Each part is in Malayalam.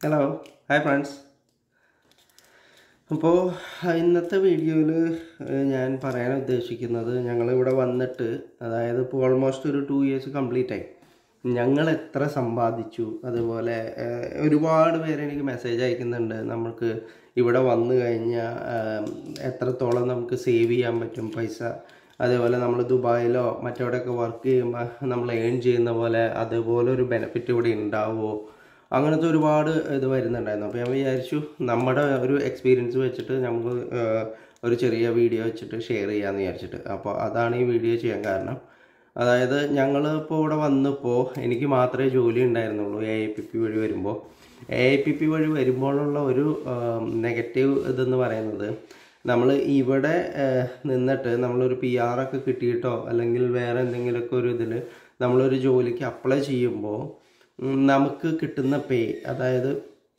ഹലോ ഹായ് ഫ്രണ്ട്സ് അപ്പോൾ ഇന്നത്തെ വീഡിയോയിൽ ഞാൻ പറയാൻ ഉദ്ദേശിക്കുന്നത് ഞങ്ങളിവിടെ വന്നിട്ട് അതായത് ഇപ്പോൾ ഓൾമോസ്റ്റ് ഒരു ടു ഇയേഴ്സ് കംപ്ലീറ്റ് ആയി ഞങ്ങൾ എത്ര സമ്പാദിച്ചു അതുപോലെ ഏഹ്, ഒരുപാട് പേര് എനിക്ക് മെസ്സേജ് അയക്കുന്നുണ്ട് നമുക്ക് ഇവിടെ വന്നു കഴിഞ്ഞാൽ എത്രത്തോളം നമുക്ക് സേവ് ചെയ്യാൻ പറ്റും പൈസ അതേപോലെ നമ്മൾ ദുബായിലോ മറ്റെവിടെയൊക്കെ വർക്ക് ചെയ്യുമ്പോൾ നമ്മൾ ഏൺ ചെയ്യുന്ന പോലെ അതുപോലെ ഒരു ബെനിഫിറ്റ് ഇവിടെ ഉണ്ടാവുമോ അങ്ങനത്തെ ഒരുപാട് ഇത് വരുന്നുണ്ടായിരുന്നു അപ്പോൾ ഞാൻ വിചാരിച്ചു നമ്മുടെ ഒരു എക്സ്പീരിയൻസ് വെച്ചിട്ട് നമുക്ക് ഏഹ്, ഒരു ചെറിയ വീഡിയോ വെച്ചിട്ട് ഷെയർ ചെയ്യാമെന്ന് വിചാരിച്ചിട്ട് അപ്പോൾ അതാണ് ഈ വീഡിയോ ചെയ്യാൻ കാരണം അതായത് ഞങ്ങൾ ഇപ്പോൾ ഇവിടെ വന്നപ്പോൾ എനിക്ക് മാത്രമേ ജോലി ഉണ്ടായിരുന്നുള്ളൂ എ ഐ പി പി വഴി വരുമ്പോൾ എ ഐ പി പി വഴി വരുമ്പോഴുള്ള ഒരു നെഗറ്റീവ് ഇതെന്ന് പറയുന്നത് നമ്മൾ ഇവിടെ ഏഹ്, നിന്നിട്ട് നമ്മളൊരു പി ആർ ഒക്കെ കിട്ടിയിട്ടോ അല്ലെങ്കിൽ വേറെ എന്തെങ്കിലുമൊക്കെ ഒരു ഇതിൽ നമ്മളൊരു ജോലിക്ക് അപ്ലൈ ചെയ്യുമ്പോൾ ഉം, നമുക്ക് കിട്ടുന്ന പേ അതായത്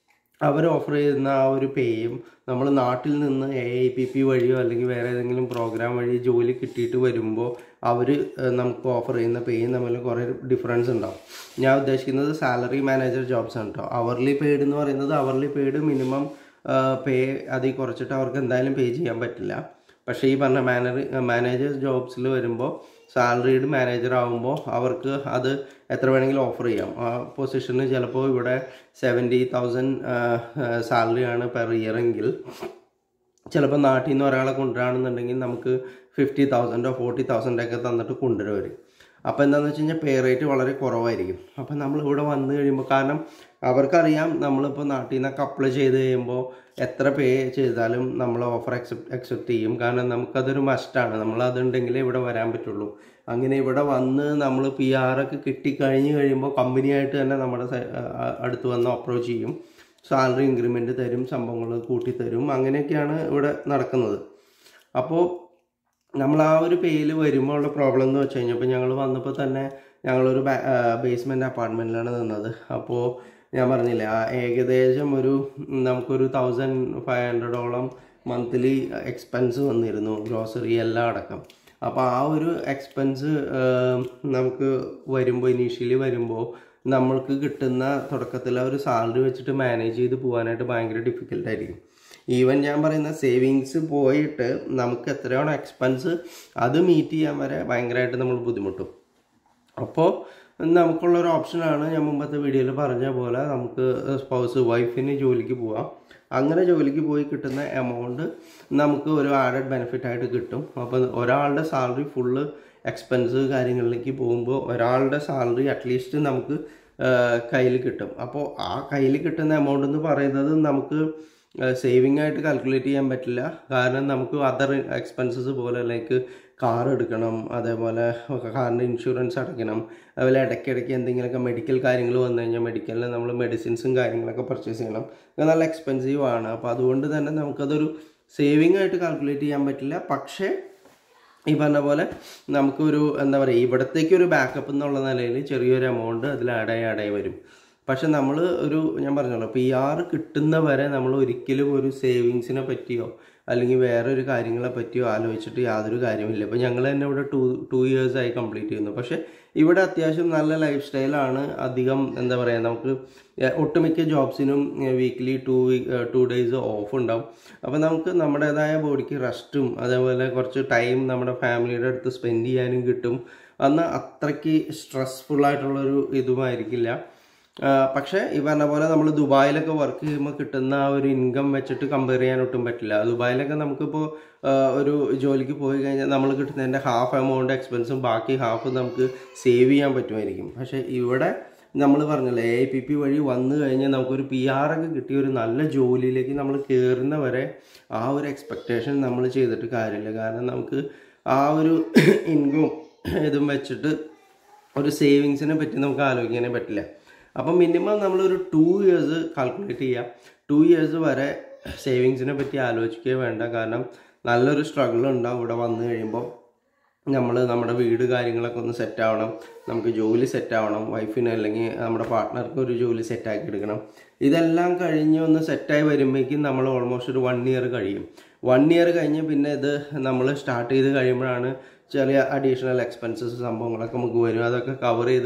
അവർ ഓഫർ ചെയ്യുന്ന ആ ഒരു പേയും നമ്മൾ നാട്ടിൽ നിന്ന് എ ഐ പി പി വഴിയോ അല്ലെങ്കിൽ വേറെ ഏതെങ്കിലും പ്രോഗ്രാം വഴി ജോലി കിട്ടിയിട്ട് വരുമ്പോൾ അവർ നമുക്ക് ഓഫർ ചെയ്യുന്ന പേയും തമ്മിൽ കുറേ ഡിഫറൻസ് ഉണ്ടാവും ഞാൻ ഉദ്ദേശിക്കുന്നത് സാലറി മാനേജർ ജോബ്സ് ആണ് കേട്ടോ അവർലി പെയ്ഡ് എന്ന് പറയുന്നത് അവർലി പെയ്ഡ് മിനിമം പേ അതിൽ കുറച്ചിട്ട് അവർക്ക് എന്തായാലും പേ ചെയ്യാൻ പറ്റില്ല പക്ഷേ ഈ പറഞ്ഞ മാനർ മാനേജേഴ്സ് ജോബ്സിൽ വരുമ്പോൾ സാലറീഡ് മാനേജർ ആകുമ്പോൾ അവർക്ക് അത് എത്ര വേണമെങ്കിലും ഓഫർ ചെയ്യാം ആ പൊസിഷന് ചിലപ്പോൾ ഇവിടെ സെവൻറ്റി തൗസൻഡ് സാലറിയാണ് പെർ ഇയർ എങ്കിൽ ചിലപ്പോൾ നാട്ടിൽ നിന്ന് ഒരാളെ കൊണ്ടുവരാണെന്നുണ്ടെങ്കിൽ നമുക്ക് ഫിഫ്റ്റി തൗസൻഡോ ഫോർട്ടി തൗസൻഡോ ഒക്കെ തന്നിട്ട് കൊണ്ടുവരും അപ്പോൾ എന്താണെന്ന് വെച്ച് കഴിഞ്ഞാൽ പേ റേറ്റ് വളരെ കുറവായിരിക്കും അപ്പോൾ നമ്മൾ ഇവിടെ വന്നു കഴിയുമ്പോൾ കാരണം അവർക്കറിയാം നമ്മളിപ്പോൾ നാട്ടിൽ നിന്നൊക്കെ അപ്ലൈ ചെയ്ത് കഴിയുമ്പോൾ എത്ര പേ ചെയ്താലും നമ്മൾ ഓഫർ അക്സെപ്റ്റ് അക്സെപ്റ്റ് ചെയ്യും കാരണം നമുക്കതൊരു മസ്റ്റാണ് നമ്മൾ അതുണ്ടെങ്കിലേ ഇവിടെ വരാൻ പറ്റുള്ളൂ അങ്ങനെ ഇവിടെ വന്ന് നമ്മൾ പി ആറൊക്കെ കിട്ടിക്കഴിഞ്ഞ് കഴിയുമ്പോൾ കമ്പനിയായിട്ട് തന്നെ നമ്മുടെ സൈ- ആ- അടുത്ത് വന്ന് അപ്രോച്ച് ചെയ്യും സാലറി ഇൻക്രിമെൻറ്റ് തരും സംഭവങ്ങൾ കൂട്ടിത്തരും അങ്ങനെയൊക്കെയാണ് ഇവിടെ നടക്കുന്നത് അപ്പോൾ നമ്മൾ ആ ഒരു പേയിൽ വരുമ്പോൾ ഉള്ള പ്രോബ്ലം എന്ന് വെച്ച് കഴിഞ്ഞാൽ ഇപ്പോൾ ഞങ്ങൾ വന്നപ്പോൾ തന്നെ ഞങ്ങളൊരു ബേസ്മെൻറ്റ് അപ്പാർട്ട്മെൻറ്റിലാണ് നിന്നത് അപ്പോൾ ഞാൻ പറഞ്ഞില്ലേ ആ ഏകദേശം ഒരു ഉം, നമുക്കൊരു തൗസൻഡ് ഫൈവ് ഹൺഡ്രഡോളം മന്ത്ലി എക്സ്പെൻസ് വന്നിരുന്നു ഗ്രോസറി എല്ലാം അടക്കം അപ്പോൾ ആ ഒരു എക്സ്പെൻസ് നമുക്ക് വരുമ്പോൾ ഇനീഷ്യലി വരുമ്പോൾ നമ്മൾക്ക് കിട്ടുന്ന തുടക്കത്തിൽ ആ ഒരു സാലറി വെച്ചിട്ട് മാനേജ് ചെയ്ത് പോകാനായിട്ട് ഭയങ്കര ഡിഫിക്കൽട്ടായിരിക്കും ഈവൻ ഞാൻ പറയുന്ന സേവിങ്സ് പോയിട്ട് നമുക്ക് എത്രയാണോ എക്സ്പെൻസ് അത് മീറ്റ് ചെയ്യാൻ വരെ ഭയങ്കരമായിട്ട് നമ്മൾ ബുദ്ധിമുട്ടും അപ്പോൾ നമുക്കുള്ള ഒരു ഓപ്ഷനാണ് ഞാൻ മുമ്പത്തെ വീഡിയോയിൽ പറഞ്ഞ പോലെ നമുക്ക് സ്പൗസ് വൈഫിന് ജോലിക്ക് പോവാം അങ്ങനെ ജോലിക്ക് പോയി കിട്ടുന്ന എമൗണ്ട് നമുക്ക് ഒരു ആഡഡ് ബെനിഫിറ്റ് ആയിട്ട് കിട്ടും അപ്പോൾ ഒരാളുടെ സാലറി ഫുള്ള് എക്സ്പെൻസ് കാര്യങ്ങളിലേക്ക് പോകുമ്പോൾ ഒരാളുടെ സാലറി അറ്റ്ലീസ്റ്റ് നമുക്ക് കയ്യിൽ കിട്ടും അപ്പോൾ ആ കയ്യിൽ കിട്ടുന്ന എമൗണ്ട് എന്ന് പറയുന്നത് നമുക്ക് സേവിങ് ആയിട്ട് കാൽക്കുലേറ്റ് ചെയ്യാൻ പറ്റില്ല കാരണം നമുക്ക് അതർ എക്സ്പെൻസസ് പോലെ ലൈക്ക് കാർ എടുക്കണം അതേപോലെ കാറിൻ്റെ ഇൻഷുറൻസ് അടയ്ക്കണം അതുപോലെ ഇടയ്ക്കിടയ്ക്ക് എന്തെങ്കിലുമൊക്കെ മെഡിക്കൽ കാര്യങ്ങൾ വന്നു കഴിഞ്ഞാൽ മെഡിക്കലിന് നമ്മൾ മെഡിസിൻസും കാര്യങ്ങളൊക്കെ പർച്ചേസ് ചെയ്യണം അത് നല്ല എക്സ്പെൻസീവ് ആണ് അപ്പോൾ അതുകൊണ്ട് തന്നെ നമുക്കതൊരു സേവിങ് ആയിട്ട് കാൽക്കുലേറ്റ് ചെയ്യാൻ പറ്റില്ല പക്ഷേ ഈ പറഞ്ഞ പോലെ നമുക്കൊരു എന്താ പറയുക ഇവിടത്തേക്ക് ഒരു ബാക്കപ്പ് എന്നുള്ള നിലയിൽ ചെറിയൊരു എമൗണ്ട് അതിൽ ആഡായി ആഡായി വരും പക്ഷെ നമ്മൾ ഒരു ഞാൻ പറഞ്ഞല്ലോ പി ആർ കിട്ടുന്ന വരെ നമ്മൾ ഒരിക്കലും ഒരു സേവിങ്സിനെ പറ്റിയോ അല്ലെങ്കിൽ വേറെ ഒരു കാര്യങ്ങളെ പറ്റിയോ ആലോചിച്ചിട്ട് യാതൊരു കാര്യമില്ല ഇപ്പോൾ ഞങ്ങൾ തന്നെ ഇവിടെ ടു ടു ഇയേഴ്സ് ആയി കംപ്ലീറ്റ് ചെയ്യുന്നു പക്ഷേ ഇവിടെ അത്യാവശ്യം നല്ല ലൈഫ് സ്റ്റൈലാണ് അധികം എന്താ പറയുക നമുക്ക് ഏഹ്, ഒട്ടുമിക്ക ജോബ്സിനും weekly two two days off ഉണ്ടാവും അപ്പോൾ നമുക്ക് നമ്മുടേതായ ബോഡിക്ക് റെസ്റ്റും അതേപോലെ കുറച്ച് ടൈം നമ്മുടെ ഫാമിലിയുടെ അടുത്ത് സ്പെൻഡ് ചെയ്യാനും കിട്ടും അന്ന് അത്രയ്ക്ക് സ്ട്രെസ്ഫുൾ ആയിട്ടുള്ളൊരു ഇതുമായിരിക്കില്ല ആ, പക്ഷേ ഈ പറഞ്ഞ പോലെ നമ്മൾ ദുബായിലൊക്കെ വർക്ക് ചെയ്യുമ്പോൾ കിട്ടുന്ന ആ ഒരു ഇൻകം വെച്ചിട്ട് കമ്പയർ ചെയ്യാൻ ഒട്ടും പറ്റില്ല ദുബായിലൊക്കെ നമുക്കിപ്പോൾ ആ, ഒരു ജോലിക്ക് പോയി കഴിഞ്ഞാൽ നമ്മൾ കിട്ടുന്നതിൻ്റെ ഹാഫ് എമൗണ്ട് എക്സ്പെൻസും ബാക്കി ഹാഫ് നമുക്ക് സേവ് ചെയ്യാൻ പറ്റുമായിരിക്കും പക്ഷേ ഇവിടെ നമ്മൾ പറഞ്ഞല്ലോ എ പി പി വഴി വന്നു കഴിഞ്ഞാൽ നമുക്കൊരു പി ആർ ഒക്കെ കിട്ടിയ ഒരു നല്ല ജോലിയിലേക്ക് നമ്മൾ കയറുന്ന വരെ ആ ഒരു എക്സ്പെക്റ്റേഷൻ നമ്മൾ ചെയ്തിട്ട് കാര്യമില്ല കാരണം നമുക്ക് ആ ഒരു ഇൻകം ഇതും വെച്ചിട്ട് ഒരു സേവിങ്സിനെ പറ്റി നമുക്ക് ആലോചിക്കാനേ പറ്റില്ല അപ്പം മിനിമം നമ്മളൊരു ടു ഇയേഴ്സ് കാൽക്കുലേറ്റ് ചെയ്യുക ടു ഇയേഴ്സ് വരെ സേവിങ്സിനെ പറ്റി ആലോചിക്കുക വേണ്ട കാരണം നല്ലൊരു സ്ട്രഗിൾ ഉണ്ടാവും ഇവിടെ വന്നു കഴിയുമ്പോൾ നമ്മൾ നമ്മുടെ വീട് കാര്യങ്ങളൊക്കെ ഒന്ന് സെറ്റ് ആവണം നമുക്ക് ജോലി സെറ്റ് ആവണം വൈഫിന് അല്ലെങ്കിൽ നമ്മുടെ പാർട്ട്ണർക്ക് ഒരു ജോലി സെറ്റാക്കി എടുക്കണം ഇതെല്ലാം കഴിഞ്ഞ് ഒന്ന് സെറ്റായി വരുമ്പോഴേക്കും നമ്മൾ ഓൾമോസ്റ്റ് ഒരു വൺ ഇയർ കഴിയും വൺ ഇയർ കഴിഞ്ഞ് പിന്നെ ഇത് നമ്മൾ സ്റ്റാർട്ട് ചെയ്ത് കഴിയുമ്പോഴാണ് ചെറിയ അഡീഷണൽ എക്സ്പെൻസസ് സംഭവങ്ങളൊക്കെ നമുക്ക് വരും അതൊക്കെ കവർ ചെയ്ത്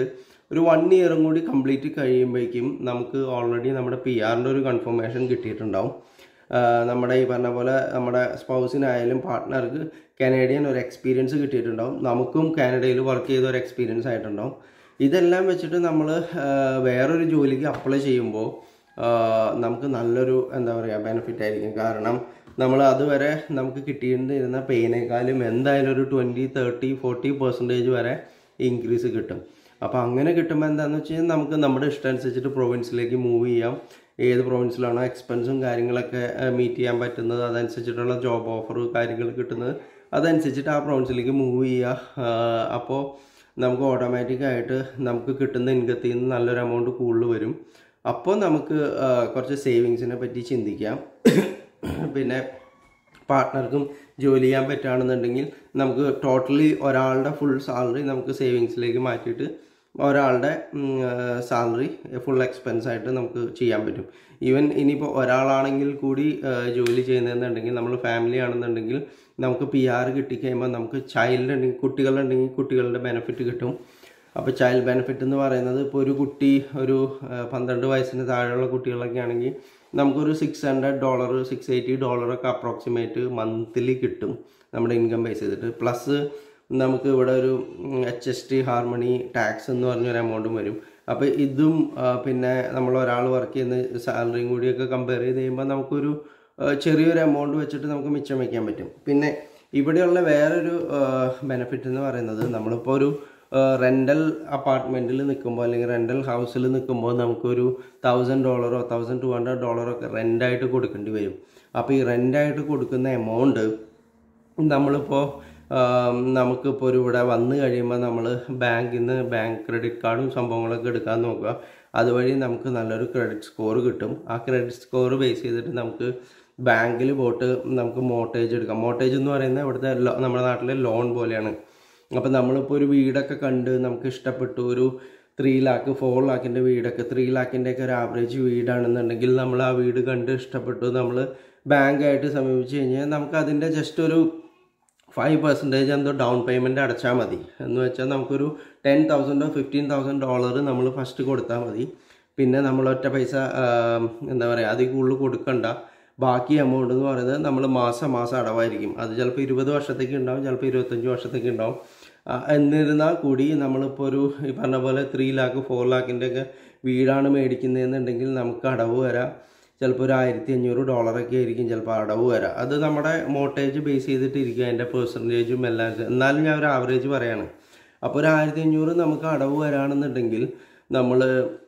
ഒരു വൺ ഇയറും കൂടി കംപ്ലീറ്റ് കഴിയുമ്പോഴേക്കും നമുക്ക് ഓൾറെഡി നമ്മുടെ പി ആറിൻ്റെ ഒരു കൺഫർമേഷൻ കിട്ടിയിട്ടുണ്ടാവും ആ, നമ്മുടെ ഈ പറഞ്ഞ പോലെ നമ്മുടെ സ്പൗസിനായാലും പാർട്ട്ണർക്ക് കനേഡിയൻ ഒരു എക്സ്പീരിയൻസ് കിട്ടിയിട്ടുണ്ടാവും നമുക്കും കാനഡയിൽ വർക്ക് ചെയ്ത ഒരു എക്സ്പീരിയൻസ് ആയിട്ടുണ്ടാവും ഇതെല്ലാം വെച്ചിട്ട് നമ്മൾ വേറൊരു ജോലിക്ക് അപ്ലൈ ചെയ്യുമ്പോൾ നമുക്ക് നല്ലൊരു എന്താ പറയുക ബെനിഫിറ്റ് ആയിരിക്കും കാരണം നമ്മൾ അതുവരെ നമുക്ക് കിട്ടിയിരുന്ന പെയിനേക്കാളും എന്തായാലും ഒരു ട്വൻറ്റി തേർട്ടി ഫോർട്ടി പെർസെൻറ്റേജ് വരെ ഇൻക്രീസ് കിട്ടും അപ്പോൾ അങ്ങനെ കിട്ടുമ്പോൾ എന്താണെന്ന് വെച്ച് കഴിഞ്ഞാൽ നമുക്ക് നമ്മുടെ ഇഷ്ടം അനുസരിച്ചിട്ട് പ്രൊവിൻസിലേക്ക് മൂവ് ചെയ്യാം ഏത് പ്രൊവിൻസിലാണോ എക്സ്പെൻസും കാര്യങ്ങളൊക്കെ മീറ്റ് ചെയ്യാൻ പറ്റുന്നത് അതനുസരിച്ചിട്ടുള്ള ജോബ് ഓഫർ കാര്യങ്ങൾ കിട്ടുന്നത് അതനുസരിച്ചിട്ട് ആ പ്രൊവിൻസിലേക്ക് മൂവ് ചെയ്യുക അപ്പോൾ നമുക്ക് ഓട്ടോമാറ്റിക്കായിട്ട് നമുക്ക് കിട്ടുന്ന ഇൻകത്തിൽ നിന്ന് നല്ലൊരു എമൗണ്ട് കൂടുതൽ വരും അപ്പോൾ നമുക്ക് ആ, കുറച്ച് സേവിങ്സിനെ പറ്റി ചിന്തിക്കാം പിന്നെ പാർട്ട്ണർക്കും ജോലി ചെയ്യാൻ പറ്റുകയാണെന്നുണ്ടെങ്കിൽ നമുക്ക് ടോട്ടലി ഒരാളുടെ ഫുൾ സാലറി നമുക്ക് സേവിങ്സിലേക്ക് മാറ്റിയിട്ട് ഒരാളുടെ സാലറി ഫുൾ എക്സ്പെൻസ് ആയിട്ട് നമുക്ക് ചെയ്യാൻ പറ്റും ഈവൻ ഇനിയിപ്പോൾ ഒരാളാണെങ്കിൽ കൂടി ആ, ജോലി ചെയ്യുന്നതെന്നുണ്ടെങ്കിൽ നമ്മൾ ഫാമിലി ആണെന്നുണ്ടെങ്കിൽ നമുക്ക് പി ആർ കിട്ടിക്കഴിയുമ്പോൾ നമുക്ക് ചൈൽഡ് ഉണ്ടെങ്കിൽ കുട്ടികളുണ്ടെങ്കിൽ കുട്ടികളുടെ ബെനിഫിറ്റ് കിട്ടും അപ്പോൾ ചൈൽഡ് ബെനിഫിറ്റ് എന്ന് പറയുന്നത് ഇപ്പോൾ ഒരു കുട്ടി ഒരു ആ, പന്ത്രണ്ട് വയസ്സിന് താഴെയുള്ള കുട്ടികളൊക്കെ ആണെങ്കിൽ നമുക്കൊരു six hundred dollar six eighty ഡോളറൊക്കെ അപ്രോക്സിമേറ്റ് മന്ത്ലി കിട്ടും നമ്മുടെ ഇൻകം ബേസ് ചെയ്തിട്ട് പ്ലസ് നമുക്ക് ഇവിടെ ഒരു H S T harmony tax എന്ന് പറഞ്ഞൊരു എമൗണ്ടും വരും അപ്പോൾ ഇതും ആ, പിന്നെ നമ്മൾ ഒരാൾ വർക്ക് ചെയ്യുന്ന സാലറിയും കൂടിയൊക്കെ കമ്പയർ ചെയ്ത് കഴിയുമ്പോൾ നമുക്കൊരു ആ, ചെറിയൊരു എമൗണ്ട് വെച്ചിട്ട് നമുക്ക് മിച്ചം വയ്ക്കാൻ പറ്റും പിന്നെ ഇവിടെയുള്ള വേറൊരു ബെനിഫിറ്റ് എന്ന് പറയുന്നത് നമ്മളിപ്പോൾ ഒരു റെൻ്റൽ അപ്പാർട്ട്മെൻറ്റിൽ നിൽക്കുമ്പോൾ അല്ലെങ്കിൽ റെൻ്റൽ ഹൗസിൽ നിൽക്കുമ്പോൾ നമുക്കൊരു തൗസൻഡ് ഡോളറോ തൗസൻഡ് ടു ഹൺഡ്രഡ് ഡോളറോ ഒക്കെ റെൻ്റായിട്ട് കൊടുക്കേണ്ടി വരും അപ്പോൾ ഈ റെൻ്റായിട്ട് കൊടുക്കുന്ന എമൗണ്ട് നമ്മളിപ്പോൾ നമുക്കിപ്പോൾ ഒരു ഇവിടെ വന്നു കഴിയുമ്പോൾ നമ്മൾ ബാങ്കിൽ നിന്ന് ബാങ്ക് ക്രെഡിറ്റ് കാർഡും സംഭവങ്ങളൊക്കെ എടുക്കാൻ നോക്കുക അതുവഴി നമുക്ക് നല്ലൊരു ക്രെഡിറ്റ് സ്കോർ കിട്ടും ആ ക്രെഡിറ്റ് സ്കോർ ബേസ് ചെയ്തിട്ട് നമുക്ക് ബാങ്കിൽ പോയിട്ട് നമുക്ക് മോട്ടേജ് എടുക്കാം മോട്ടേജ് എന്ന് പറയുന്നത് ഇവിടുത്തെ ലോ- നമ്മുടെ നാട്ടിലെ ലോൺ പോലെയാണ് അപ്പോൾ നമ്മളിപ്പോൾ ഒരു വീടൊക്കെ കണ്ട് നമുക്ക് ഇഷ്ടപ്പെട്ടു ഒരു ത്രീ ലാക്ക് ഫോർ ലാക്കിൻ്റെ വീടൊക്കെ ത്രീ ലാക്കിൻ്റെ ഒക്കെ ഒരു ആവറേജ് വീടാണെന്നുണ്ടെങ്കിൽ നമ്മൾ ആ വീട് കണ്ട് ഇഷ്ടപ്പെട്ടു നമ്മൾ ബാങ്കായിട്ട് സമീപിച്ച് കഴിഞ്ഞാൽ നമുക്ക് അതിൻ്റെ ജസ്റ്റ് ഒരു ഫൈവ് പെർസെൻറ്റേജ് എന്തോ ഡൗൺ പേയ്മെൻറ്റ് അടച്ചാൽ മതി എന്ന് വെച്ചാൽ നമുക്കൊരു ടെൻ തൗസൻഡോ ഫിഫ്റ്റീൻ തൗസൻഡ് ഡോളർ നമ്മൾ ഫസ്റ്റ് കൊടുത്താൽ മതി പിന്നെ നമ്മൾ ഒറ്റ പൈസ ആം, എന്താ പറയുക അതിൽ കൂടുതൽ കൊടുക്കണ്ട ബാക്കി എമൗണ്ട് എന്ന് പറയുന്നത് നമ്മൾ മാസം മാസം അടവായിരിക്കും അത് ചിലപ്പോൾ ഇരുപത് വർഷത്തേക്ക് ഉണ്ടാവും ചിലപ്പോൾ ഇരുപത്തഞ്ച് വർഷത്തേക്ക് ഉണ്ടാവും ആ, എന്നിരുന്നാൽ കൂടി നമ്മളിപ്പോൾ ഒരു ഈ പറഞ്ഞ പോലെ ത്രീ ലാക്ക് ഫോർ ലാക്കിൻ്റെ ഒക്കെ വീടാണ് മേടിക്കുന്നതെന്നുണ്ടെങ്കിൽ നമുക്ക് അടവ് വരാം ചിലപ്പോൾ ഒരു ആയിരത്തി അഞ്ഞൂറ് ഡോളറൊക്കെ ആയിരിക്കും ചിലപ്പോൾ അടവ് വരാം അത് നമ്മുടെ മോട്ടേജ് ബേസ് ചെയ്തിട്ട് ഇരിക്കും അതിൻ്റെ പെർസെൻറ്റേജും എല്ലാം എന്നാലും ഞാൻ ഒരു ആവറേജ് പറയാണ് അപ്പോൾ ഒരു ആയിരത്തി അഞ്ഞൂറ് നമുക്ക് അടവ് വരാണെന്നുണ്ടെങ്കിൽ നമ്മൾ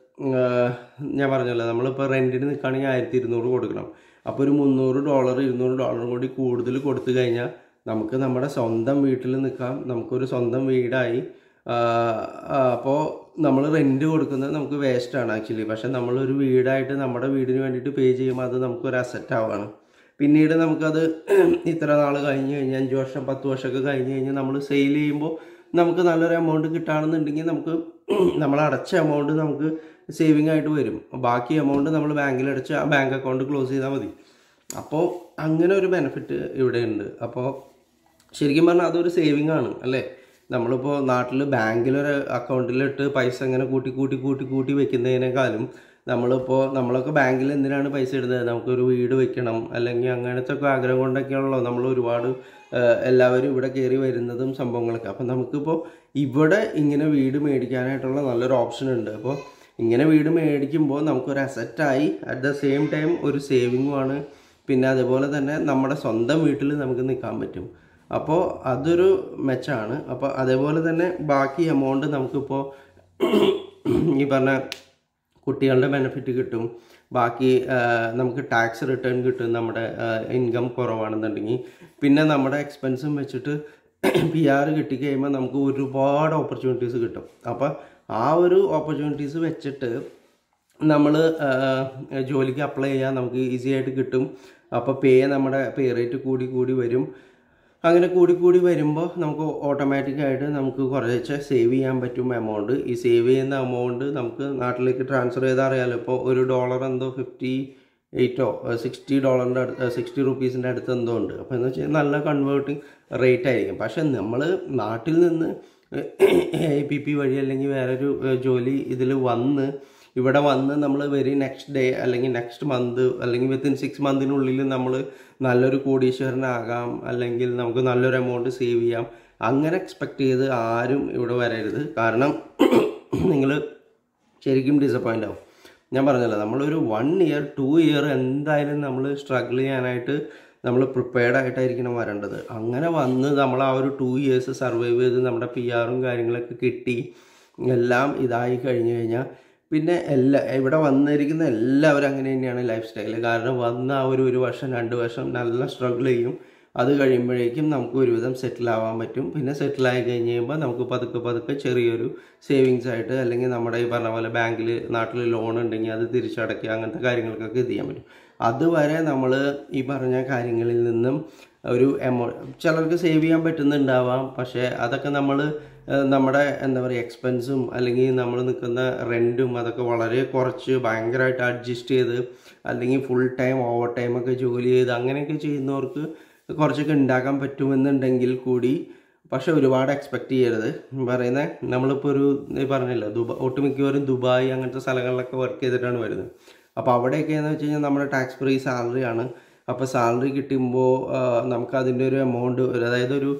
ഞാൻ പറഞ്ഞല്ലോ നമ്മളിപ്പോൾ റെൻറ്റിന് നിൽക്കുകയാണെങ്കിൽ ആയിരത്തി ഇരുന്നൂറ് കൊടുക്കണം അപ്പോൾ ഒരു മുന്നൂറ് ഡോളർ ഇരുന്നൂറ് ഡോളർ കൂടി കൂടുതൽ കൊടുത്തു കഴിഞ്ഞാൽ നമുക്ക് നമ്മുടെ സ്വന്തം വീട്ടിൽ നിൽക്കാം നമുക്കൊരു സ്വന്തം വീടായി അപ്പോൾ നമ്മൾ റെൻറ്റ് കൊടുക്കുന്നത് നമുക്ക് വേസ്റ്റാണ് ആക്ച്വലി പക്ഷെ നമ്മളൊരു വീടായിട്ട് നമ്മുടെ വീടിന് വേണ്ടിയിട്ട് പേ ചെയ്യുമ്പോൾ അത് നമുക്കൊരു അസറ്റ് ആവുകയാണ് പിന്നീട് നമുക്കത് ഇത്ര നാൾ കഴിഞ്ഞ് കഴിഞ്ഞാൽ അഞ്ച് വർഷം പത്ത് വർഷമൊക്കെ കഴിഞ്ഞ് കഴിഞ്ഞാൽ നമ്മൾ സെയിൽ ചെയ്യുമ്പോൾ നമുക്ക് നല്ലൊരു എമൗണ്ട് കിട്ടുകയാണെന്നുണ്ടെങ്കിൽ നമുക്ക് നമ്മൾ അടച്ച എമൗണ്ട് നമുക്ക് സേവിങ് ആയിട്ട് വരും ബാക്കി എമൗണ്ട് നമ്മൾ ബാങ്കിൽ അടച്ച് ആ ബാങ്ക് അക്കൗണ്ട് ക്ലോസ് ചെയ്താൽ മതി അപ്പോൾ അങ്ങനെ ഒരു ബെനിഫിറ്റ് ഇവിടെ ഉണ്ട് അപ്പോൾ ശരിക്കും പറഞ്ഞാൽ അതൊരു സേവിങ് ആണ് അല്ലേ നമ്മളിപ്പോൾ നാട്ടിൽ ബാങ്കിലൊരു അക്കൗണ്ടിലിട്ട് പൈസ ഇങ്ങനെ കൂട്ടി കൂട്ടി കൂട്ടി കൂട്ടി വെക്കുന്നതിനേക്കാളും നമ്മളിപ്പോൾ നമ്മളൊക്കെ ബാങ്കിൽ എന്തിനാണ് പൈസ ഇടുന്നത് നമുക്കൊരു വീട് വെക്കണം അല്ലെങ്കിൽ അങ്ങനത്തെ ഒക്കെ ആഗ്രഹം കൊണ്ടൊക്കെയാണല്ലോ നമ്മൾ ഒരുപാട് ആ, എല്ലാവരും ഇവിടെ കയറി വരുന്നതും സംഭവങ്ങളൊക്കെ അപ്പം നമുക്കിപ്പോൾ ഇവിടെ ഇങ്ങനെ വീട് മേടിക്കാനായിട്ടുള്ള നല്ലൊരു ഓപ്ഷൻ ഉണ്ട് അപ്പോൾ ഇങ്ങനെ വീട് മേടിക്കുമ്പോൾ നമുക്കൊരു അസറ്റായി അറ്റ് ദ സെയിം ടൈം ഒരു സേവിങ്ങുമാണ് പിന്നെ അതുപോലെ തന്നെ നമ്മുടെ സ്വന്തം വീട്ടിൽ നമുക്ക് നിൽക്കാൻ പറ്റും അപ്പോൾ അതൊരു മെച്ചാണ് അപ്പോൾ അതേപോലെ തന്നെ ബാക്കി എമൗണ്ട് നമുക്കിപ്പോൾ ഈ പറഞ്ഞ കുട്ടികളുടെ ബെനിഫിറ്റ് കിട്ടും ബാക്കി ആ, നമുക്ക് ടാക്സ് റിട്ടേൺ കിട്ടും നമ്മുടെ ഇൻകം കുറവാണെന്നുണ്ടെങ്കിൽ പിന്നെ നമ്മുടെ എക്സ്പെൻസും വെച്ചിട്ട് പി ആർ കിട്ടിക്കഴിയുമ്പോൾ നമുക്ക് ഒരുപാട് ഓപ്പർച്യൂണിറ്റീസ് കിട്ടും അപ്പോൾ ആ ഒരു ഓപ്പർച്യൂണിറ്റീസ് വെച്ചിട്ട് നമ്മൾ ജോലിക്ക് അപ്ലൈ ചെയ്യാൻ നമുക്ക് ഈസി ആയിട്ട് കിട്ടും അപ്പോൾ പേ നമ്മുടെ പേ റേറ്റ് കൂടി കൂടി വരും അങ്ങനെ കൂടി കൂടി വരുമ്പോൾ നമുക്ക് ഓട്ടോമാറ്റിക്കായിട്ട് നമുക്ക് കുറച്ച് സേവ് ചെയ്യാൻ പറ്റും എമൗണ്ട് ഈ സേവ് ചെയ്യുന്ന എമൗണ്ട് നമുക്ക് നാട്ടിലേക്ക് ട്രാൻസ്ഫർ ചെയ്താൽ അറിയാമല്ലോ ഇപ്പോൾ ഒരു ഡോളർ എന്തോ ഫിഫ്റ്റി എയ്റ്റോ സിക്സ്റ്റി ഡോളറിൻ്റെ അടുത്ത് സിക്സ്റ്റി റുപ്പീസിൻ്റെ അടുത്ത് എന്തോ ഉണ്ട് അപ്പോൾ എന്ന് വെച്ചാൽ നല്ല കൺവേർട്ടിങ് റേറ്റ് ആയിരിക്കും പക്ഷേ നമ്മൾ നാട്ടിൽ നിന്ന് എ പി പി വഴി അല്ലെങ്കിൽ വേറൊരു ഏഹ്, ജോലി ഇതിൽ വന്ന് ഇവിടെ വന്ന് നമ്മൾ വെരി നെക്സ്റ്റ് ഡേ അല്ലെങ്കിൽ നെക്സ്റ്റ് മന്ത് അല്ലെങ്കിൽ വിത്തിൻ സിക്സ് മന്തിനുള്ളിൽ നമ്മൾ നല്ലൊരു കോടീശ്വരനാകാം അല്ലെങ്കിൽ നമുക്ക് നല്ലൊരു എമൗണ്ട് സേവ് ചെയ്യാം അങ്ങനെ എക്സ്പെക്ട് ചെയ്ത് ആരും ഇവിടെ വരരുത് കാരണം നിങ്ങൾ ശരിക്കും ഡിസപ്പോയിൻ്റ് ആവും ഞാൻ പറഞ്ഞല്ലോ നമ്മളൊരു വൺ ഇയർ ടു ഇയർ എന്തായാലും നമ്മൾ സ്ട്രഗിൾ ചെയ്യാനായിട്ട് നമ്മൾ പ്രിപ്പയർഡ് ആയിട്ടായിരിക്കണം വരേണ്ടത് അങ്ങനെ വന്ന് നമ്മൾ ആ ഒരു ടു ഇയേഴ്സ് സർവൈവ് ചെയ്ത് നമ്മുടെ പി ആറും കാര്യങ്ങളൊക്കെ കിട്ടി എല്ലാം ഇതായി കഴിഞ്ഞു കഴിഞ്ഞാൽ പിന്നെ എല്ലാ ഇവിടെ വന്നിരിക്കുന്ന എല്ലാവരും അങ്ങനെ തന്നെയാണ് ലൈഫ് സ്റ്റൈൽ കാരണം വന്ന ആ ഒരു ഒരു വർഷം രണ്ട് വർഷം നല്ല സ്ട്രഗിൾ ചെയ്യും അത് കഴിയുമ്പോഴേക്കും നമുക്ക് ഒരുവിധം സെറ്റിൽ ആവാൻ പറ്റും പിന്നെ സെറ്റിൽ ആയി കഴിഞ്ഞ് കഴിയുമ്പോൾ നമുക്ക് പതുക്കെ പതുക്കെ ചെറിയൊരു സേവിങ്സ് ആയിട്ട് അല്ലെങ്കിൽ നമ്മുടെ ഈ പറഞ്ഞ പോലെ ബാങ്കിൽ നാട്ടിൽ ലോൺ ഉണ്ടെങ്കിൽ അത് തിരിച്ചടയ്ക്കുക അങ്ങനത്തെ കാര്യങ്ങൾക്കൊക്കെ ഇത് ചെയ്യാൻ പറ്റും അതുവരെ നമ്മൾ ഈ പറഞ്ഞ കാര്യങ്ങളിൽ നിന്നും ഒരു എമൗ ചിലർക്ക് സേവ് ചെയ്യാൻ പറ്റുന്നുണ്ടാവാം പക്ഷേ അതൊക്കെ നമ്മൾ നമ്മുടെ എന്താ പറയുക എക്സ്പെൻസും അല്ലെങ്കിൽ നമ്മൾ നിൽക്കുന്ന റെൻറ്റും അതൊക്കെ വളരെ കുറച്ച് ഭയങ്കരമായിട്ട് അഡ്ജസ്റ്റ് ചെയ്ത് അല്ലെങ്കിൽ ഫുൾ ടൈം ഓവർ ടൈമൊക്കെ ജോലി ചെയ്ത് അങ്ങനെയൊക്കെ ചെയ്യുന്നവർക്ക് കുറച്ചൊക്കെ ഉണ്ടാക്കാൻ പറ്റുമെന്നുണ്ടെങ്കിൽ കൂടി പക്ഷെ ഒരുപാട് എക്സ്പെക്റ്റ് ചെയ്യരുത് പറയുന്നത് നമ്മളിപ്പോൾ ഒരു ഈ പറഞ്ഞല്ലോ ദുബായ് ഒട്ടുമിക്കവരും ദുബായ് അങ്ങനത്തെ സ്ഥലങ്ങളിലൊക്കെ വർക്ക് ചെയ്തിട്ടാണ് വരുന്നത് അപ്പോൾ അവിടെയൊക്കെയെന്ന് വെച്ച് കഴിഞ്ഞാൽ നമ്മുടെ ടാക്സ് ഫ്രീ സാലറി ആണ് അപ്പോൾ സാലറി കിട്ടുമ്പോൾ നമുക്ക് അതിൻ്റെ ഒരു എമൗണ്ട് അതായത് ഒരു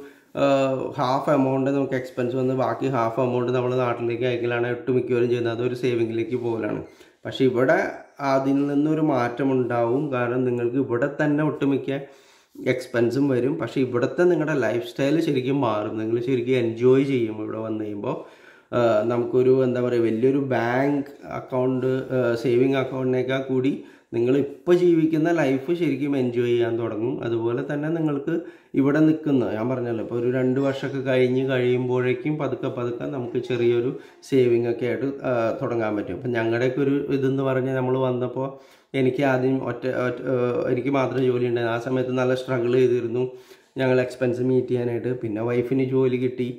ഹാഫ് എമൗണ്ട് നമുക്ക് എക്സ്പെൻസ് വന്ന് ബാക്കി ഹാഫ് എമൗണ്ട് നമ്മൾ നാട്ടിലേക്ക് അയക്കലാണ് ഒട്ടുമിക്കവരും ചെയ്യുന്നത് അതൊരു സേവിങ്ങിലേക്ക് പോകലാണ് പക്ഷേ ഇവിടെ അതിൽ നിന്നൊരു മാറ്റം ഉണ്ടാവും കാരണം നിങ്ങൾക്ക് ഇവിടെ തന്നെ ഒട്ടുമിക്ക എക്സ്പെൻസും വരും പക്ഷേ ഇവിടുത്തെ നിങ്ങളുടെ ലൈഫ് സ്റ്റൈൽ ശരിക്കും മാറും നിങ്ങൾ ശരിക്കും എൻജോയ് ചെയ്യും ഇവിടെ വന്നു കഴിയുമ്പോൾ ആഹ് നമുക്കൊരു എന്താ പറയുക വലിയൊരു ബാങ്ക് അക്കൗണ്ട് സേവിങ് അക്കൗണ്ടിനേക്കാൾ കൂടി നിങ്ങൾ ഇപ്പോൾ ജീവിക്കുന്ന ലൈഫ് ശരിക്കും എൻജോയ് ചെയ്യാൻ തുടങ്ങും അതുപോലെ തന്നെ നിങ്ങൾക്ക് ഇവിടെ നിൽക്കുന്ന ഞാൻ പറഞ്ഞല്ലോ ഇപ്പോൾ ഒരു രണ്ട് വർഷമൊക്കെ കഴിഞ്ഞ് കഴിയുമ്പോഴേക്കും പതുക്കെ പതുക്കെ നമുക്ക് ചെറിയൊരു സേവിങ് ഒക്കെ ആയിട്ട് ആഹ് തുടങ്ങാൻ പറ്റും അപ്പം ഞങ്ങളുടെയൊക്കെ ഒരു ഇതെന്ന് പറഞ്ഞാൽ നമ്മൾ വന്നപ്പോൾ എനിക്ക് ആദ്യം ഒറ്റ ഒറ്റ- ആഹ് എനിക്ക് മാത്രം ജോലി ഉണ്ടായിരുന്നു ആ സമയത്ത് നല്ല സ്ട്രഗിൾ ചെയ്തിരുന്നു ഞങ്ങൾ എക്സ്പെൻസ് മീറ്റ് ചെയ്യാനായിട്ട് പിന്നെ വൈഫിന് ജോലി കിട്ടി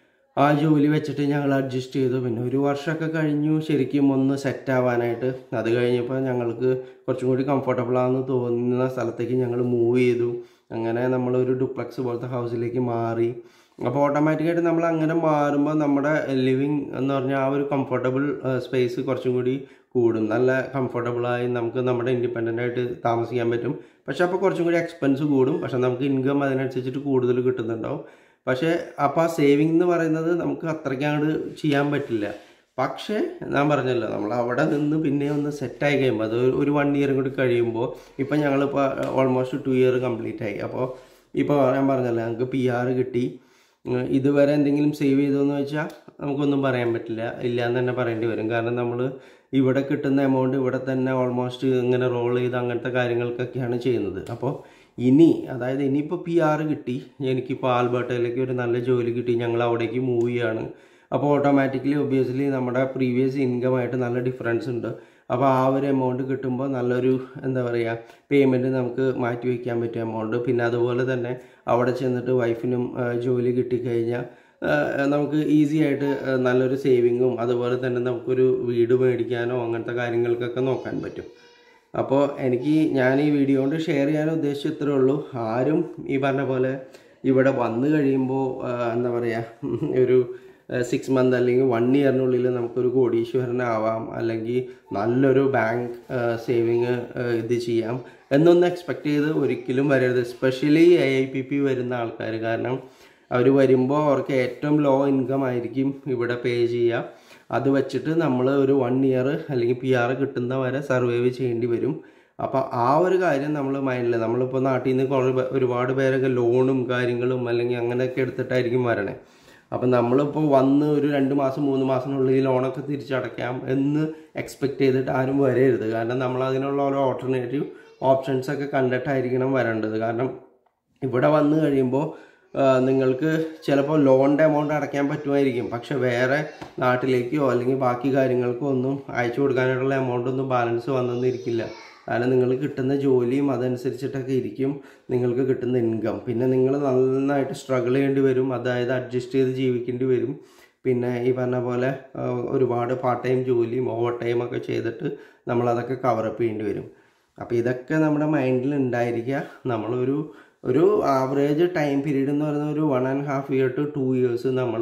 ആ ജോലി വെച്ചിട്ട് ഞങ്ങൾ അഡ്ജസ്റ്റ് ചെയ്തു പിന്നെ ഒരു വർഷമൊക്കെ കഴിഞ്ഞു ശരിക്കും ഒന്ന് സെറ്റ് ആവാനായിട്ട് അത് കഴിഞ്ഞപ്പോൾ ഞങ്ങൾക്ക് കുറച്ചും കൂടി കംഫർട്ടബിൾ ആണെന്ന് തോന്നുന്ന സ്ഥലത്തേക്ക് ഞങ്ങൾ മൂവ് ചെയ്തു അങ്ങനെ നമ്മളൊരു ഡുപ്ലക്സ് പോലത്തെ ഹൗസിലേക്ക് മാറി അപ്പോൾ ഓട്ടോമാറ്റിക്കായിട്ട് നമ്മൾ അങ്ങനെ മാറുമ്പോൾ നമ്മുടെ ലിവിങ് എന്ന് പറഞ്ഞാൽ ആ ഒരു കംഫർട്ടബിൾ സ്പേസ് കുറച്ചും കൂടി കൂടും നല്ല കംഫർട്ടബിളായി നമുക്ക് നമ്മുടെ ഇൻഡിപെൻഡൻ്റ് ആയിട്ട് താമസിക്കാൻ പറ്റും പക്ഷെ അപ്പോൾ കുറച്ചും കൂടി എക്സ്പെൻസ് കൂടും പക്ഷെ നമുക്ക് ഇൻകം അതിനനുസരിച്ചിട്ട് കൂടുതൽ കിട്ടുന്നുണ്ടാവും പക്ഷേ അപ്പോൾ ആ സേവിങ് എന്ന് പറയുന്നത് നമുക്ക് അത്രയ്ക്ക് അങ്ങോട്ട് ചെയ്യാൻ പറ്റില്ല പക്ഷേ ഞാൻ പറഞ്ഞല്ലോ നമ്മൾ അവിടെ നിന്ന് പിന്നെ ഒന്ന് സെറ്റായി കഴിയുമ്പോൾ അത് ഒരു- ഒരു വൺ ഇയർ കൂടി കഴിയുമ്പോൾ ഇപ്പം ഞങ്ങളിപ്പോൾ ഓൾമോസ്റ്റ് ടു ഇയർ കംപ്ലീറ്റ് ആയി അപ്പോൾ ഇപ്പോൾ ഞാൻ പറഞ്ഞല്ലോ ഞങ്ങൾക്ക് പി ആർ കിട്ടി ഉം, ഇതുവരെ എന്തെങ്കിലും സേവ് ചെയ്തോന്ന് വെച്ചാൽ നമുക്കൊന്നും പറയാൻ പറ്റില്ല ഇല്ല എന്ന് തന്നെ പറയേണ്ടി വരും കാരണം നമ്മൾ ഇവിടെ കിട്ടുന്ന എമൗണ്ട് ഇവിടെ തന്നെ ഓൾമോസ്റ്റ് ഇങ്ങനെ റോൾ ചെയ്ത് അങ്ങനത്തെ കാര്യങ്ങൾക്കൊക്കെയാണ് ചെയ്യുന്നത് അപ്പോൾ ഇനി അതായത് ഇനിയിപ്പോൾ പി ആർ കിട്ടി എനിക്കിപ്പോൾ ആൽബർട്ടയിലേക്ക് ഒരു നല്ല ജോലി കിട്ടി ഞങ്ങൾ അവിടേക്ക് മൂവ് ചെയ്യാണ് അപ്പോൾ ഓട്ടോമാറ്റിക്കലി ഒബിയസ്ലി നമ്മുടെ പ്രീവിയസ് ഇൻകമായിട്ട് നല്ല ഡിഫറൻസ് ഉണ്ട് അപ്പോൾ ആ ഒരു എമൗണ്ട് കിട്ടുമ്പോൾ നല്ലൊരു എന്താ പറയുക പേയ്മെൻറ്റ് നമുക്ക് മാറ്റി വയ്ക്കാൻ പറ്റിയ എമൗണ്ട് പിന്നെ അതുപോലെ തന്നെ അവിടെ ചെന്നിട്ട് വൈഫിനും ആ, ജോലി കിട്ടിക്കഴിഞ്ഞാൽ ആ, നമുക്ക് ഈസി ആയിട്ട് ആ, നല്ലൊരു സേവിങ്ങും അതുപോലെ തന്നെ നമുക്കൊരു വീട് മേടിക്കാനോ അങ്ങനത്തെ കാര്യങ്ങൾക്കൊക്കെ നോക്കാൻ പറ്റും അപ്പോൾ എനിക്ക് ഞാൻ ഈ വീഡിയോ കൊണ്ട് ഷെയർ ചെയ്യാൻ ഉദ്ദേശിച്ചത് ഇത്രേ ഉള്ളൂ ആരും ഈ പറഞ്ഞ പോലെ ഇവിടെ വന്നു കഴിയുമ്പോൾ ആ, എന്താ പറയുക ഒരു സിക്സ് മന്ത് അല്ലെങ്കിൽ വൺ ഇയറിനുള്ളിൽ നമുക്കൊരു കോടീശ്വരനാവാം അല്ലെങ്കിൽ നല്ലൊരു ബാങ്ക് സേവിങ് ഇത് ചെയ്യാം എന്നൊന്നും എക്സ്പെക്ട് ചെയ്ത് ഒരിക്കലും വരരുത് especially A I P P വരുന്ന ആൾക്കാർ കാരണം അവർ വരുമ്പോൾ അവർക്ക് ഏറ്റവും ലോ ഇൻകം ആയിരിക്കും ഇവിടെ പേ ചെയ്യുക അത് വെച്ചിട്ട് നമ്മൾ ഒരു വൺ ഇയർ അല്ലെങ്കിൽ പി ആർ കിട്ടുന്ന വരെ സർവൈവ് ചെയ്യേണ്ടി വരും അപ്പോൾ ആ ഒരു കാര്യം നമ്മൾ മൈൻഡിൽ നമ്മളിപ്പോൾ നാട്ടിൽ നിന്ന് കുറേ പേ- ഒരുപാട് പേരൊക്കെ ലോണും കാര്യങ്ങളും അല്ലെങ്കിൽ അങ്ങനെയൊക്കെ എടുത്തിട്ടായിരിക്കും വരണേ അപ്പം നമ്മളിപ്പോൾ വന്ന് ഒരു രണ്ട് മാസം മൂന്ന് മാസത്തിനുള്ളിൽ ഈ ലോണൊക്കെ തിരിച്ചടയ്ക്കാം എന്ന് എക്സ്പെക്ട് ചെയ്തിട്ട് ആരും വരരുത് കാരണം നമ്മൾ അതിനുള്ള ഓരോ ഓൾട്ടർനേറ്റീവ് ഓപ്ഷൻസ് ഒക്കെ കണ്ടിട്ടായിരിക്കണം വരേണ്ടത് കാരണം ഇവിടെ വന്നു കഴിയുമ്പോൾ ആ, നിങ്ങൾക്ക് ചിലപ്പോൾ ലോണിൻ്റെ എമൗണ്ട് അടയ്ക്കാൻ പറ്റുമായിരിക്കും പക്ഷെ വേറെ നാട്ടിലേക്കോ അല്ലെങ്കിൽ ബാക്കി കാര്യങ്ങൾക്കോ ഒന്നും അയച്ചു കൊടുക്കാനായിട്ടുള്ള എമൗണ്ട് ഒന്നും ബാലൻസ് വന്നെന്നിരിക്കില്ല കാരണം നിങ്ങൾ കിട്ടുന്ന ജോലിയും അതനുസരിച്ചിട്ടൊക്കെ ഇരിക്കും നിങ്ങൾക്ക് കിട്ടുന്ന ഇൻകം പിന്നെ നിങ്ങൾ നന്നായിട്ട് സ്ട്രഗിൾ ചെയ്യേണ്ടി വരും അതായത് അഡ്ജസ്റ്റ് ചെയ്ത് ജീവിക്കേണ്ടി വരും പിന്നെ ഈ പറഞ്ഞ പോലെ ആ, ഒരുപാട് പാർട്ട് ടൈം ജോലിയും ഓവർ ടൈം ഒക്കെ ചെയ്തിട്ട് നമ്മളതൊക്കെ കവറപ്പ് ചെയ്യേണ്ടി വരും അപ്പോൾ ഇതൊക്കെ നമ്മുടെ മൈൻഡിൽ ഉണ്ടായിരിക്കുക നമ്മളൊരു ഒരു ആവറേജ് ടൈം പീരീഡ് എന്ന് പറയുന്ന ഒരു one and half year two two years നമ്മൾ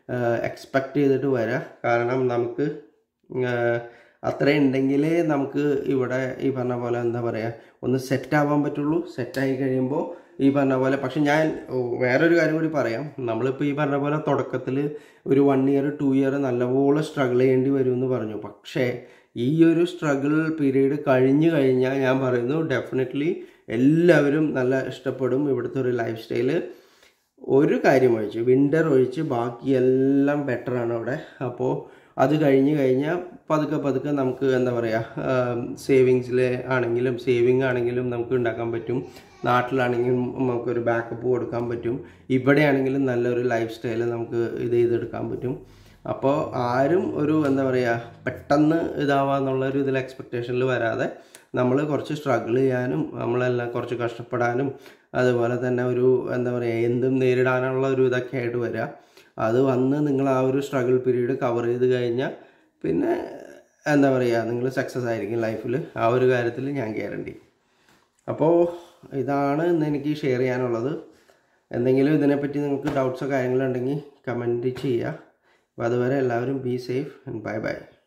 എക്സ്പെക്റ്റ് ചെയ്തിട്ട് വരാം കാരണം നമുക്ക് അത്രയും ഉണ്ടെങ്കിലേ നമുക്ക് ഇവിടെ ഈ പറഞ്ഞ പോലെ എന്താ പറയുക ഒന്ന് സെറ്റ് ആവാൻ പറ്റുള്ളൂ സെറ്റായി കഴിയുമ്പോൾ ഈ പറഞ്ഞ പോലെ പക്ഷെ ഞാൻ ഓ, വേറൊരു കാര്യം കൂടി പറയാം നമ്മളിപ്പോൾ ഈ പറഞ്ഞ പോലെ തുടക്കത്തിൽ ഒരു വൺ ഇയർ ടു ഇയർ നല്ലപോലെ സ്ട്രഗിൾ ചെയ്യേണ്ടി വരും എന്ന് പറഞ്ഞു പക്ഷേ ഈ ഒരു സ്ട്രഗിൾ പീരീഡ് കഴിഞ്ഞു കഴിഞ്ഞാൽ ഞാൻ പറയുന്നു ഡെഫിനറ്റ്ലി എല്ലാവരും നല്ല ഇഷ്ടപ്പെടും ഇവിടുത്തെ ഒരു ലൈഫ് സ്റ്റൈല് ഒരു കാര്യം ഒഴിച്ച് വിൻ്റർ ഒഴിച്ച് ബാക്കിയെല്ലാം ബെറ്ററാണ് അവിടെ അപ്പോൾ അത് കഴിഞ്ഞ് കഴിഞ്ഞാൽ പതുക്കെ പതുക്കെ നമുക്ക് എന്താ പറയുക സേവിങ്സിൽ ആണെങ്കിലും സേവിങ് ആണെങ്കിലും നമുക്ക് ഉണ്ടാക്കാൻ പറ്റും നാട്ടിലാണെങ്കിലും നമുക്കൊരു ബാക്കപ്പ് കൊടുക്കാൻ പറ്റും ഇവിടെയാണെങ്കിലും നല്ലൊരു ലൈഫ് സ്റ്റൈൽ നമുക്ക് ഇത് ചെയ്തെടുക്കാൻ പറ്റും അപ്പോൾ ആരും ഒരു എന്താ പറയുക പെട്ടെന്ന് ഇതാവാന്നുള്ളൊരു ഇതിൽ എക്സ്പെക്റ്റേഷനിൽ വരാതെ നമ്മൾ കുറച്ച് സ്ട്രഗിൾ ചെയ്യാനും നമ്മളെല്ലാം കുറച്ച് കഷ്ടപ്പെടാനും അതുപോലെ തന്നെ ഒരു എന്താ പറയുക എന്തും നേരിടാനുള്ള ഒരു ഇതൊക്കെ ആയിട്ട് വരിക അത് വന്ന് നിങ്ങൾ ആ ഒരു സ്ട്രഗിൾ പീരീഡ് കവർ ചെയ്ത് കഴിഞ്ഞാൽ പിന്നെ എന്താ പറയുക നിങ്ങൾ സക്സസ് ആയിരിക്കും ലൈഫിൽ ആ ഒരു കാര്യത്തിൽ ഞാൻ ഗ്യാരണ്ടി അപ്പോൾ ഇതാണ് ഇന്ന് എനിക്ക് ഷെയർ ചെയ്യാനുള്ളത് എന്തെങ്കിലും ഇതിനെപ്പറ്റി നിങ്ങൾക്ക് ഡൗട്ട്സോ കാര്യങ്ങളോ ഉണ്ടെങ്കിൽ കമൻറ്റ് ചെയ്യുക അപ്പോൾ അതുവരെ എല്ലാവരും be safe and bye by